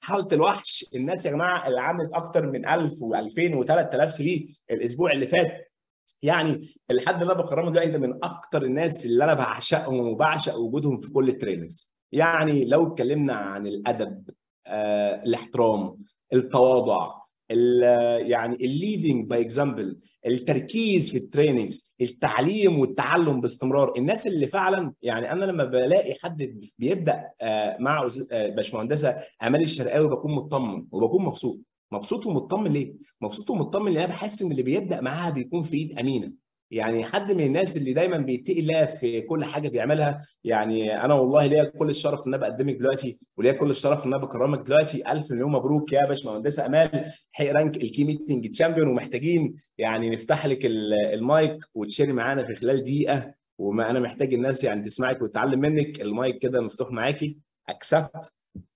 حاله الوحش الناس يا جماعه اللي عملت اكتر من 1000 و2000 و3000 سري الاسبوع اللي فات يعني الحد اللي انا بكرمه دلوقتي ده من اكتر الناس اللي انا بعشقهم وبعشق وجودهم في كل التريننجز يعني لو اتكلمنا عن الادب آه، الاحترام التواضع ال- يعني الليدنج باي اكزامبل التركيز في التريننجز التعليم والتعلم باستمرار الناس اللي فعلا يعني انا لما بلاقي حد بيبدا آه، مع أستاذ- آه، باشمهندسه امال الشرقاوي بكون مطمن وبكون مبسوط مبسوط ومطمن ليه؟ مبسوط ومطمن لان انا بحس ان اللي بيبدا معاها بيكون في ايد امينه يعني حد من الناس اللي دايما بيتقي الله في كل حاجه بيعملها يعني انا والله ليا كل الشرف ان انا بقدمك دلوقتي وليا كل الشرف ان انا بكرمك دلوقتي الف مليون مبروك يا باشمهندسه امال حقق رانك الكي ميتنج تشامبيون ومحتاجين يعني نفتح لك ال- المايك وتشيري معانا في خلال دقيقه وما انا محتاج الناس يعني تسمعك وتتعلم منك المايك كده مفتوح معاكي اكسبت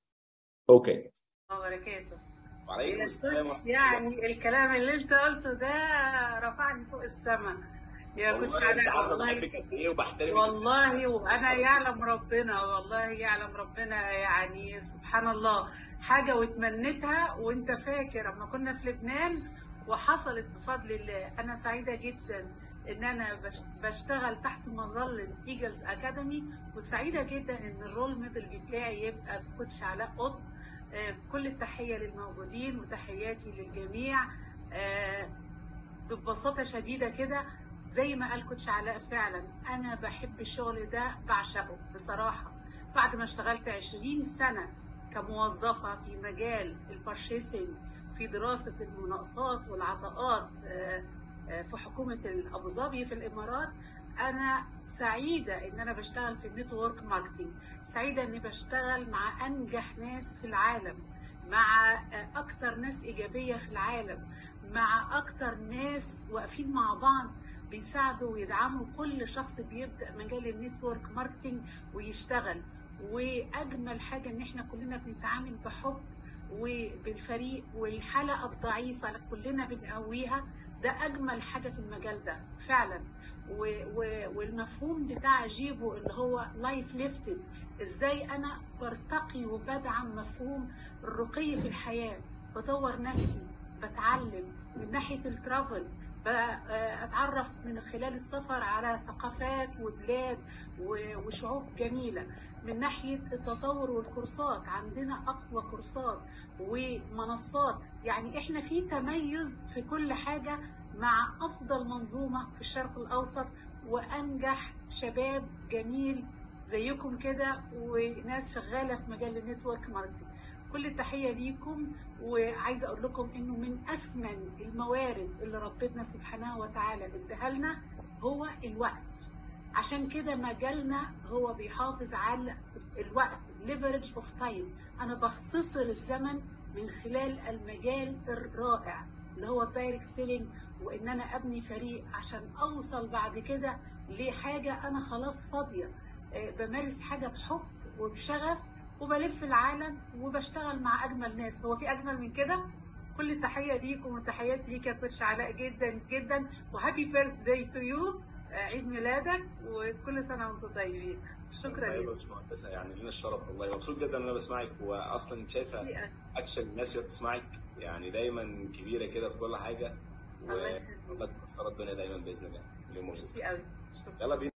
اوكي وبركاته وعليكم يا السلام كوتش ورحمة الله. يعني الكلام اللي انت قلته ده رفعني فوق السماء يا كوتش والله انت علاء عارفه والله بحبك قد ايه وبحترمك والله وانا يعلم ربنا والله يعلم ربنا يعني سبحان الله حاجه وتمنيتها وانت فاكر اما كنا في لبنان وحصلت بفضل الله انا سعيده جدا ان انا بش- بشتغل تحت مظله ايجلز اكاديمي وسعيده جدا ان الرول موديل بتاعي يبقى كوتش علاء قطب آه، كل التحيه للموجودين وتحياتي للجميع آه، ببساطه شديده كده زي ما قال كوتش علاء فعلا انا بحب الشغل ده بعشقه بصراحه بعد ما اشتغلت 20 سنه كموظفه في مجال البارشيسنج في دراسه المناقصات والعطاءات آه، آه، في حكومه ابو ظبي في الامارات انا سعيده ان انا بشتغل في النتورك ماركتنج سعيده اني بشتغل مع انجح ناس في العالم مع آه، اكتر ناس ايجابيه في العالم مع اكتر ناس واقفين مع بعض بيساعدوا ويدعموا كل شخص بيبدا مجال النتورك ماركتنج ويشتغل واجمل حاجه ان احنا كلنا بنتعامل بحب وبالفريق والحلقه الضعيفه كلنا بنقويها ده اجمل حاجه في المجال ده فعلا و و والمفهوم بتاع جيفو اللي هو لايف ليفتد ازاي انا برتقي وبدعم مفهوم الرقي في الحياه بدور نفسي بتعلم من ناحيه الترافل اتعرف من خلال السفر على ثقافات وبلاد و- وشعوب جميله من ناحيه التطور والكورسات عندنا اقوى كورسات ومنصات يعني احنا في تميز في كل حاجه مع افضل منظومه في الشرق الاوسط وانجح شباب جميل زيكم كده وناس شغاله في مجال النتورك ماركتنج كل التحيه ليكم وعايزه اقول لكم انه من اثمن الموارد اللي ربنا سبحانه وتعالى اداها لنا هو الوقت عشان كده مجالنا هو بيحافظ على الوقت ليفرج اوف تايم انا بختصر الزمن من خلال المجال الرائع اللي هو الدايركت سيلينج وان انا ابني فريق عشان اوصل بعد كده لحاجه انا خلاص فاضيه آه، بمارس حاجه بحب وبشغف وبلف العالم وبشتغل مع اجمل ناس هو في اجمل من كده كل التحيه ليكم وتحياتي ليك يا كوتش علاء جدا جدا وهابي بيرث داي تو يو عيد ميلادك وكل سنه وانتم طيبين شكرا ايوه لك يا باشمهندسه يعني لنا الشرف والله مبسوط جدا ان انا بسمعك واصلا انت شايفه اكشن الناس وهي بتسمعك يعني دايما كبيره كده في كل حاجه الله يخليك والله تكسر الدنيا دايما باذن الله مليون مبروك ميرسي قوي شكرا يلا بينا